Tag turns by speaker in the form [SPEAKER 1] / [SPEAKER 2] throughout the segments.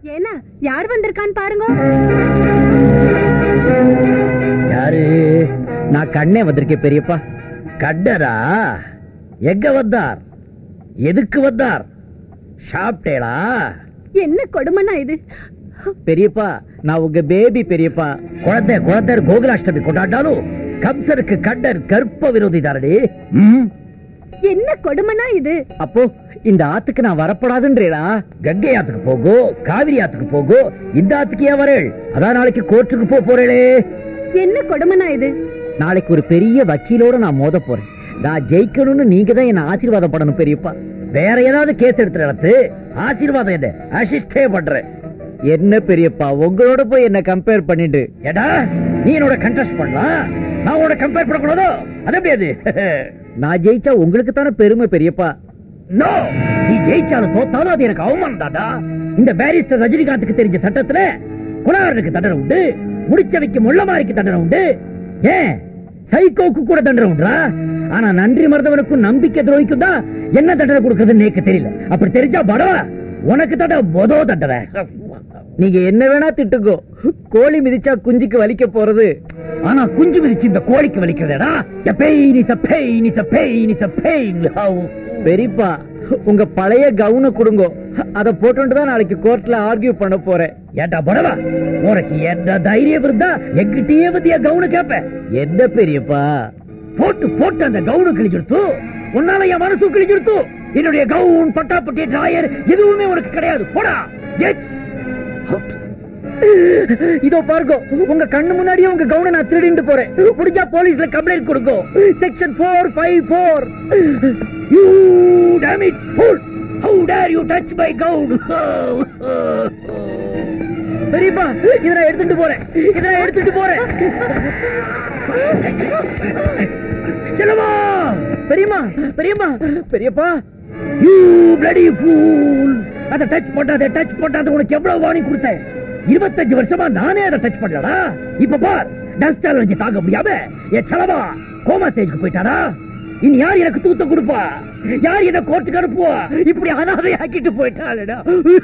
[SPEAKER 1] ஏன்னா யார் வந்திருக்கான்னு பாருங்க
[SPEAKER 2] யாரு நான் கண்ணே வந்திருக்கேன் பெரியப்பா கண்ணரா எங்க வந்தார் எதுக்கு வந்தார் சாப்பிட்டேளா
[SPEAKER 1] என்ன கொடுமைனா இது
[SPEAKER 2] பெரியப்பா நான் உங்க பேபி பெரியப்பா குழந்தை குழந்தை கோகுலாஷ்டமி கொண்டாடினாலும் கம்சருக்கு கண்டர் கற்ப விரோதி தாரடி
[SPEAKER 1] என்ன கொடுமைனா இது
[SPEAKER 2] அப்போ இந்த ஆத்துக்கு நான் வரப்படாதுன்றேடா கங்கை ஆத்துக்கு போகோ காவிரி ஆத்துக்கு போகோ இந்த ஆத்துக்கு ஏன் வரேள் அதான் நாளைக்கு கோர்ட்டுக்கு போக போறேளே
[SPEAKER 1] என்ன கொடுமைனா இது
[SPEAKER 2] நாளைக்கு ஒரு பெரிய வக்கீலோட நான் மோத போறேன் நான் ஜெயிக்கணும்னு நீங்க தான் என்ன ஆசீர்வாதம் பண்ணணும் பெரியப்பா வேற ஏதாவது கேஸ் எடுத்து நடத்து ஆசீர்வாதம் என்ன அசிஸ்டே பண்றேன் என்ன பெரியப்பா உங்களோட போய் என்ன கம்பேர் பண்ணிட்டு ஏடா நீ என்னோட கண்டெஸ்ட் பண்ணலாம் நான் உன்னோட கம்பேர் பண்ணக்கூடாதோ அது எப்படி அது நான் ஜெயிச்சா உங்களுக்கு தானே பெருமை பெரியப்பா நோ நீ ஜெயிச்சாலும் தோத்தாலும் அது எனக்கு அவமானம் தாடா இந்த பேரிஸ்டர் ரஜினிகாந்துக்கு தெரிஞ்ச சட்டத்துல குணாரனுக்கு தண்டனை உண்டு முடிச்சவைக்கு முள்ளமாரிக்கு தண்டனை உண்டு ஏன் சைக்கோக்கு கூட தண்டனை உண்டா ஆனா நன்றி மறந்தவனுக்கும் நம்பிக்கை துரோகிக்கும் தான் என்ன தண்டனை கொடுக்கறதுன்னு எனக்கு தெரியல அப்படி தெரிஞ்சா படவா உனக்கு தண்டனை மொதோ தண்டனை நீங்க என்ன வேணா திட்டுக்கோ கோழி மிதிச்சா குஞ்சுக்கு வலிக்க போறது ஆனா குஞ்சு மிதிச்சு இந்த கோழிக்கு வலிக்கிறதா pain is a pain is a pain is a pain பெரியப்பா உங்க பழைய கவுன கொடுங்கோ அத போட்டு தான் நாளைக்கு கோர்ட்ல ஆர்கியூ பண்ண போறேன் ஏண்டா படவா உனக்கு என்ன தைரியம் இருந்தா எங்கிட்டயே பத்தியா கவுன கேப்ப என்ன பெரியப்பா போட்டு போட்டு அந்த கவுனு கிழிச்சிருத்து உன்னால என் மனசு கிழிச்சிருத்து என்னுடைய கவுன் பட்டாப்பட்டி டிராயர் எதுவுமே உனக்கு கிடையாது போடா கெட் இதோ பாருங்க உங்க கண்ணு முன்னாடியே உங்க கவுனை நான் திருடிட்டு போறேன் முடிஞ்சா போலீஸ்ல கம்ப்ளைண்ட் கொடுங்க section four five four you damn it fool how dare you touch my gown பெரியப்பா இதை நான் எடுத்துட்டு போறேன் இதை நான் எடுத்துட்டு போறேன் செல்லமா பெரியம்மா பெரியம்மா பெரியப்பா யூ பிளடி ஃபூல் அத டச் பண்ணாத டச் பண்ணாத உனக்கு எவ்வளவு வார்னிங் கொடுத்தேன் இருபத்தஞ்சு வருஷமா நானே அதை டச் பண்ணலடா இப்ப பார் டஸ்ட் அலர்ஜி தாங்க முடியாம என் செலவா கோமா ஸ்டேஜ்க்கு போயிட்டாரா இனி யார் எனக்கு தூத்த கொடுப்பா யார் என்ன கோர்ட்டுக்கு அனுப்புவா இப்படி அனாதை ஆக்கிட்டு போயிட்டாளடா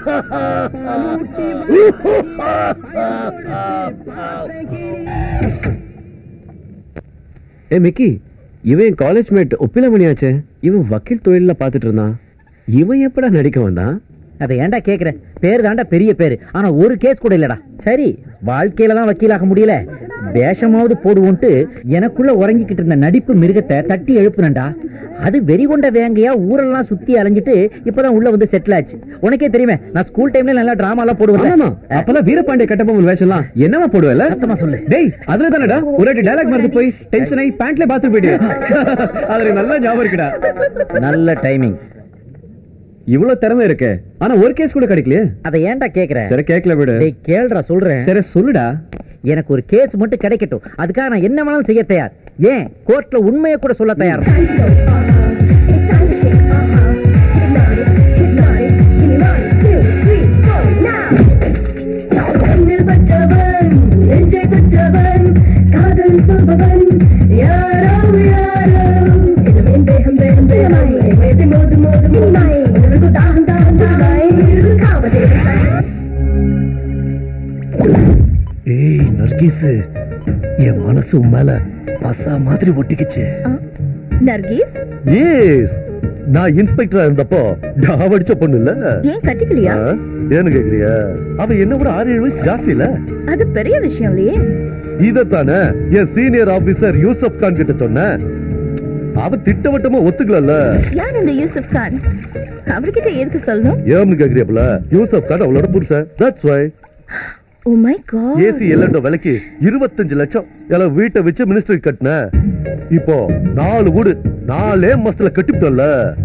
[SPEAKER 3] ஏ மிக்கி இவன் காலேஜ் மேட் ஒப்பிலமணியாச்சே இவன் வக்கீல் தொழில பாத்துட்டு இருந்தான் இவன் எப்படா நடிக்க வந்தான்
[SPEAKER 2] அதை ஏன்டா கேக்குற பேர் தாண்டா பெரிய பேரு ஆனா ஒரு கேஸ் கூட இல்லடா சரி வாழ்க்கையில தான் வக்கீலாக முடியல வேஷமாவது போடுவோன்ட்டு எனக்குள்ள உறங்கிக்கிட்டு இருந்த நடிப்பு மிருகத்தை தட்டி எழுப்புனண்டா அது வெறி கொண்ட வேங்கையா ஊரெல்லாம் சுத்தி அலைஞ்சிட்டு இப்பதான் உள்ள வந்து செட்டில் ஆச்சு உனக்கே தெரியுமே நான் ஸ்கூல் டைம்ல நல்லா டிராமா எல்லாம் போடுவேன்
[SPEAKER 3] ஆமா அப்பெல்லாம் வீரபாண்டிய கட்டபொம்மன் வேஷம்லாம் என்னவா போடுவல
[SPEAKER 2] சத்தமா சொல்லு
[SPEAKER 3] டேய் அதுல தானடா ஒரு வாட்டி டயலாக் மறந்து போய் டென்ஷன் ஆகி பேண்ட்ல பாத்து போயிடு அதுல நல்லா ஞாபகம் இருக்குடா
[SPEAKER 2] நல்ல டைமிங்
[SPEAKER 3] இவ்வளவு திறமை இருக்கு ஆனா ஒரு கேஸ் கூட கிடைக்கலையே
[SPEAKER 2] அதை ஏன்டா கேக்குற
[SPEAKER 3] சரி கேக்கல விடு
[SPEAKER 2] டேய் கேளுடா சொல்றேன்
[SPEAKER 3] சரி சொல்லுடா
[SPEAKER 2] எனக்கு ஒரு கேஸ் மட்டும் கிடைக்கட்டும் அதுக்காக நான் என்ன வேணாலும் செய்ய தயார் ஏன் கோர்ட்ல உண்மையை கூட சொல்ல தயார்
[SPEAKER 4] ஏய் நர்கீஸ் என் மனசு உன் மேல பசா மாதிரி ஒட்டிக்கிச்சு
[SPEAKER 1] நர்கீஸ்
[SPEAKER 4] ஏஸ் நான் இன்ஸ்பெக்டரா இருந்தப்போ டாவடிச்ச பொண்ணு இல்ல
[SPEAKER 1] ஏன் கட்டிக்கலையா
[SPEAKER 4] ஆ? ஏன்னு கேக்குறியா அவ என்ன விட ஆறு ஏழு வயசு ஜாஸ்தி இல்ல
[SPEAKER 1] அது பெரிய விஷயம் இல்லையே
[SPEAKER 4] இதத்தானே என் சீனியர் ஆபீசர் யூசப் கான் கிட்ட சொன்னேன் அவ திட்டவட்டமா ஒத்துக்கலல்ல
[SPEAKER 1] யார் இந்த யூசுப் கான் அவர்கிட்ட எதுக்கு சொல்லணும்
[SPEAKER 4] ஏன்னு கேக்குறியப்பல யூசப் கான் அவளோட புருஷன் that's why
[SPEAKER 1] oh my god
[SPEAKER 4] AC எல்லண்டோ விலைக்கு இருபத்தஞ்சு லட்சம் எல்லாம் வீட்டை வச்சு மினிஸ்டருக்கு கட்டின இப்போ நாலு வீடு நாலே மாசத்துல கட்டிவிட்டோம்ல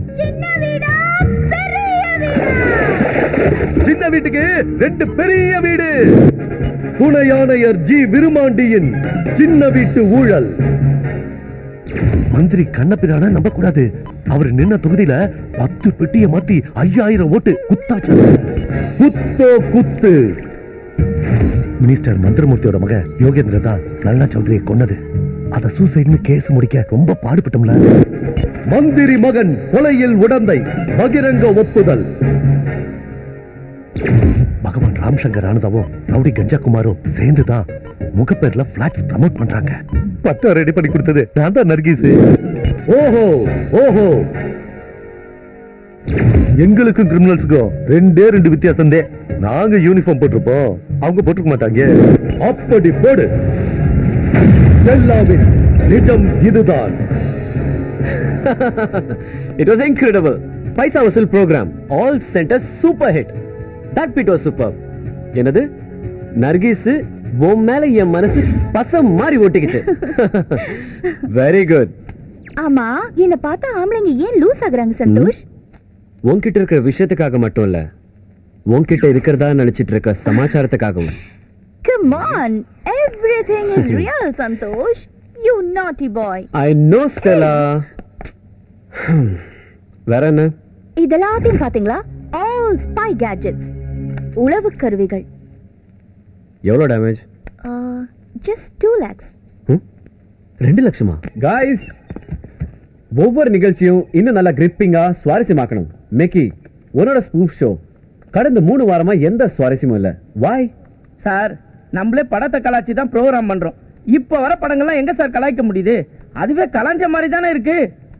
[SPEAKER 4] சின்ன வீட்டுக்கு ரெண்டு பெரிய வீடு துணை ஆணையர் ஜி விருமாண்டியின் சின்ன வீட்டு ஊழல் மந்திரி கண்ணபிரான நம்ப கூடாது அவர் நின்ன தொகுதியில பத்து பெட்டியை மாத்தி ஐயாயிரம் ஓட்டு குத்தாச்சு குத்தோ குத்து மினிஸ்டர் மந்திரமூர்த்தியோட மக யோகேந்திர தான் நல்லா சௌத்ரியை கொன்னது அத சூசைட்னு கேஸ் முடிக்க ரொம்ப பாடுபட்டோம்ல மந்திரி மகன் கொலையில் உடந்தை பகிரங்க ஒப்புதல் பகவான் ராம ராம் சங்கர் ஆனதாவும் ரவுடி கஞ்சா குமாரும் சேர்ந்து தான் முகப்பேர்ல பிளாட்ஸ் ப்ரமோட் பண்றாங்க பத்தம் ரெடி பண்ணி கொடுத்தது நான் தான் நர்கீஸ்
[SPEAKER 2] ஓஹோ ஓஹோ
[SPEAKER 4] எங்களுக்கும் கிரிமினல்ஸுக்கும் ரெண்டே ரெண்டு வித்தியாசம் நாங்க யூனிஃபார்ம் போட்டிருப்போம் அவங்க போட்டுக்க மாட்டாங்க அப்படி போடு எல்லாமே நிஜம் இதுதான்
[SPEAKER 3] It was incredible. பைசா வசூல் program all centre super hit that bit was super என்னது நர்கீஸ் உன் மேல என் மனசு பசம் மாதிரி ஓட்டிக்கிச்சு வெரி குட்
[SPEAKER 1] ஆமா என்ன பார்த்தா ஆம்பளைங்க ஏன் லூஸ் ஆகுறாங்க சந்தோஷ்
[SPEAKER 3] உன்கிட்ட இருக்கிற விஷயத்துக்காக மட்டும் இல்ல உன்கிட்ட இருக்கிறதா நினைச்சிட்டு இருக்க சமாச்சாரத்துக்காகவும்
[SPEAKER 1] come on everything is real Santosh you naughty boy
[SPEAKER 3] I know Stella வேற என்ன
[SPEAKER 1] இதெல்லாத்தையும் பாத்தீங்களா ஆல் ஸ்பை கேட்ஜெட்ஸ் உளவு கருவிகள்
[SPEAKER 3] எவ்வளோ டேமேஜ்
[SPEAKER 1] ஜஸ்ட் டூ லேக்ஸ்
[SPEAKER 3] ரெண்டு லட்சமா காய்ஸ் ஒவ்வொரு நிகழ்ச்சியும் இன்னும் நல்லா கிரிப்பிங்கா சுவாரஸ்யமாக்கணும் மெக்கி உன்னோட ஸ்பூப் ஷோ கடந்த மூணு வாரமா எந்த சுவாரஸ்யமும் இல்ல வாய்
[SPEAKER 5] சார் நம்மளே படத்தை கலாச்சி தான் ப்ரோக்ராம் பண்றோம் இப்ப வர படங்கள்லாம் எங்க சார் கலாய்க்க முடியுது அதுவே கலாஞ்ச மாதிரி தானே இருக்கு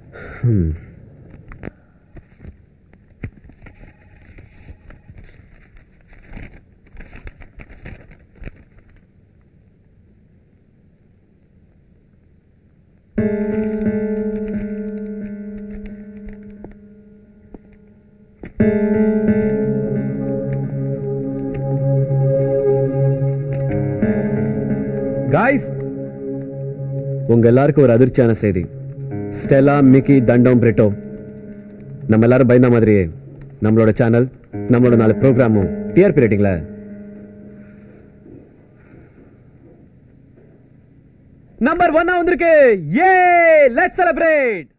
[SPEAKER 3] காய்ஸ் உங்க எல்லாருக்கும் ஒரு அதிர்ச்சியான செய்தி ஸ்டெல்லா மிக்கி தண்டம் பிரிட்டோ நம்ம எல்லாரும் பயந்த மாதிரியே நம்மளோட சேனல் நம்மளோட நாலு ப்ரோக்ராமும் டிஆர்பி ரேட்டிங்ல நம்பர் ஒன்னா வந்திருக்கு ஏ லெட்ஸ் செலிப்ரேட்